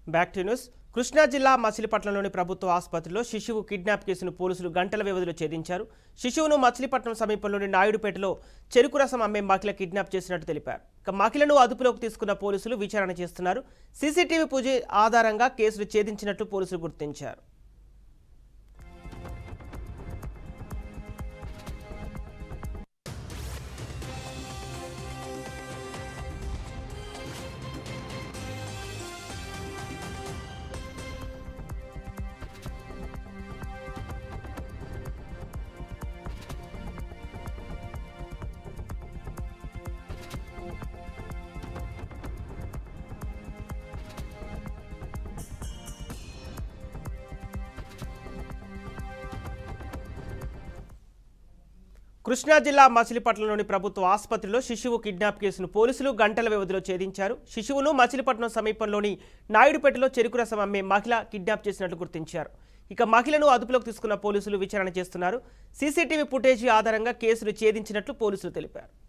back to news Krishna జిల్లా మచిలీపట్నంలోని ప్రభుత్వ ఆసుపత్రిలో శిశువు కిడ్నాప్ కేసును పోలీసులు గంటల వ్యవధిలో ఛేదించారు శిశువును మచిలీపట్నం సమీపంలోని నాయుడుపేటలో చెరుకు రసం అమ్మే మహిళ కిడ్నాప్ చేసినట్టు తెలిపారు ఇక మహిళను అదుపులోకి తీసుకున్న పోలీసులు విచారణ చేస్తున్నారు సీసీటీవీ పూజ ఆధారంగా కేసులు ఛేదించినట్లు పోలీసులు గుర్తించారు కృష్ణా జిల్లా మచిలీపట్నంలోని ప్రభుత్వ ఆసుపత్రిలో శిశువు కిడ్నాప్ కేసును పోలీసులు గంటల వ్యవధిలో ఛేదించారు శిశువును మచిలీపట్నం సమీపంలోని నాయుడుపేటలో చెరుకు రసం అమ్మే మహిళ కిడ్నాప్ చేసినట్లు గుర్తించారు ఇక మహిళను అదుపులోకి తీసుకున్న పోలీసులు విచారణ చేస్తున్నారు సీసీటీవీ ఫుటేజీ ఆధారంగా కేసులు ఛేదించినట్లు పోలీసులు తెలిపారు